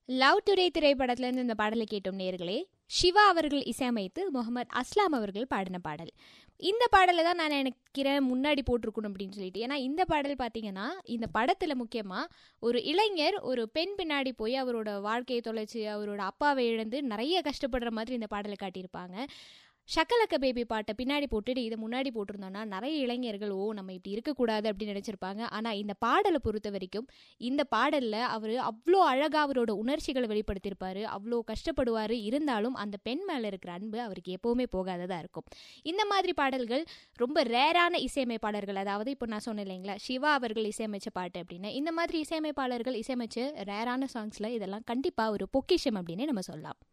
love today திரைப்படத்திலிருந்து இந்த பாடலை கேட்டோம் நேர்களே சிவா அவர்கள் இசையமைத்து முகமது அஸ்லாம் அவர்கள் பாடின பாடல் இந்த பாடலை தான் நான் நினைக்கிறேன் முன்னாடி போட்டிருக்கணும் அப்படின்னு சொல்லிட்டு ஏன்னா இந்த பாடல் பார்த்தீங்கன்னா இந்த படத்தில் முக்கியமாக ஒரு இளைஞர் ஒரு பெண் பின்னாடி போய் அவரோட வாழ்க்கையை தொலைச்சி அவரோட அப்பாவை இழந்து நிறைய கஷ்டப்படுற மாதிரி இந்த பாடலை காட்டியிருப்பாங்க ஷக்கலக்க பேபி பாட்டை பின்னாடி போட்டுட்டு இதை முன்னாடி போட்டிருந்தோன்னா நிறைய இளைஞர்கள் ஓ நம்ம இப்படி இருக்கக்கூடாது அப்படின்னு நினச்சிருப்பாங்க ஆனால் இந்த பாடலை பொறுத்த வரைக்கும் இந்த பாடலில் அவர் அவ்வளோ அழகாக அவரோட உணர்ச்சிகளை வெளிப்படுத்தியிருப்பார் அவ்வளோ கஷ்டப்படுவார் இருந்தாலும் அந்த பெண் மேலே இருக்கிற அன்பு அவருக்கு எப்போவுமே போகாததாக இருக்கும் இந்த மாதிரி பாடல்கள் ரொம்ப ரேரான இசையமைப்பாளர்கள் அதாவது இப்போ நான் சொன்னேன் இல்லைங்களா சிவா அவர்கள் இசையமைச்ச பாட்டு அப்படின்னு இந்த மாதிரி இசையமைப்பாளர்கள் இசையமைச்ச ரேரான சாங்ஸில் இதெல்லாம் கண்டிப்பாக ஒரு பொக்கிஷம் அப்படின்னு நம்ம சொல்லலாம்